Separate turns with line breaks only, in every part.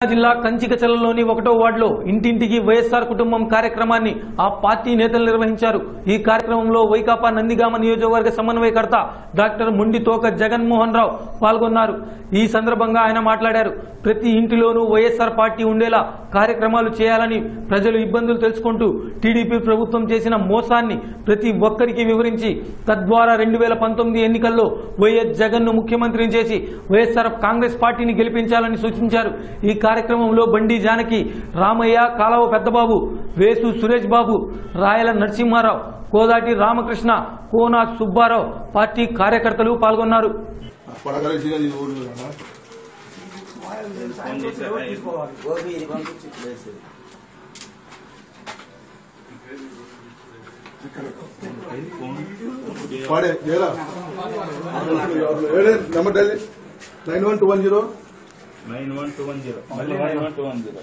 జిల్లా కంచికచలలోని ఒకటో వార్డులో ఇంటింటికి వైఎస్ఆర్ కుటుంబం కార్యక్రమాన్ని ఆ పార్టీ నేతలు నిర్వహించారు ఈ కార్యక్రమంలో వైకాపా నందిగామ నియోజకవర్గ సమన్వయకర్త డాక్టర్ ముండితోక జగన్మోహన్ రావు పాల్గొన్నారు ఈ సందర్భంగా ఆయన మాట్లాడారు ప్రతి ఇంటిలోనూ వైఎస్ఆర్ పార్టీ ఉండేలా కార్యక్రమాలు చేయాలని ప్రజలు ఇబ్బందులు తెలుసుకుంటూ టీడీపీ ప్రభుత్వం చేసిన మోసాన్ని ప్రతి ఒక్కరికి వివరించి తద్వారా రెండు వేల పంతొమ్మిది ఎన్నికల్లో వైఎస్ జగన్ ను ముఖ్యమంత్రిని చేసి వైఎస్ఆర్ కాంగ్రెస్ పార్టీని గెలిపించాలని సూచించారు ఈ కార్యక్రమంలో బండి జానకి రామయ్య కాలవ పెద్దబాబు వేసు సురేష్ బాబు రాయల నరసింహారావు కోదాటి రామకృష్ణ కోన సుబ్బారావు పార్టీ కార్యకర్తలు పాల్గొన్నారు
పడగలిసి అది ఊరు కదా పాడే ఏరా ఏడే number daily nine one two one zero
nine one two one zero మళ్ళీ nine one two one zero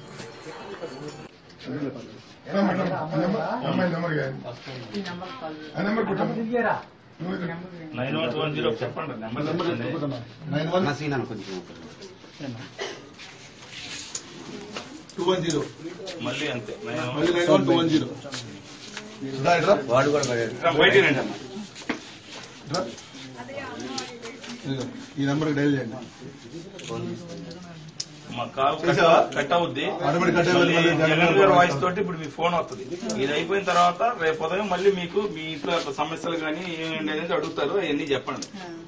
nine one two one zero చెప్పండి నెంబర్ చెప్పండి
nine one two one zero
మళ్ళీ అంతే నైన్ వన్
మళ్ళీ nine one two one zero
వాడు కూడా పడాడు
బయటికి రండి అమ్మా
ఈ నెంబర్కి డైల్ చేయండి
మా కాల్ కట్
చేసావా?
కట్ అవుద్ది
ఆటోమేటిక్ కట్
మళ్ళీ
అయిపోతుంది, మళ్ళీ
జగన్ గారి వాయిస్ తోటి ఇప్పుడు మీ ఫోన్ వస్తుంది ఇది అయిపోయిన తర్వాత రేపు ఉదయం మళ్ళీ మీకు మీ ఇంట్లో యొక్క సమస్యలు కానీ ఏమేమి అనేది అడుగుతారు అవన్నీ చెప్పండి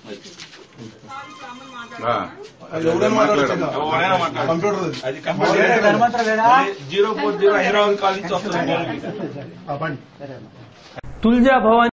అది ఎవరైనా మాట్లాడచ్చు
ఎవరైనా మాట్లాడచ్చు.
కంప్యూటర్
అది compulsory zero four zero Hyderabad call నుంచి వస్తుంది ఫోన్ మీకు.
పండి
తుల్జా భవానీ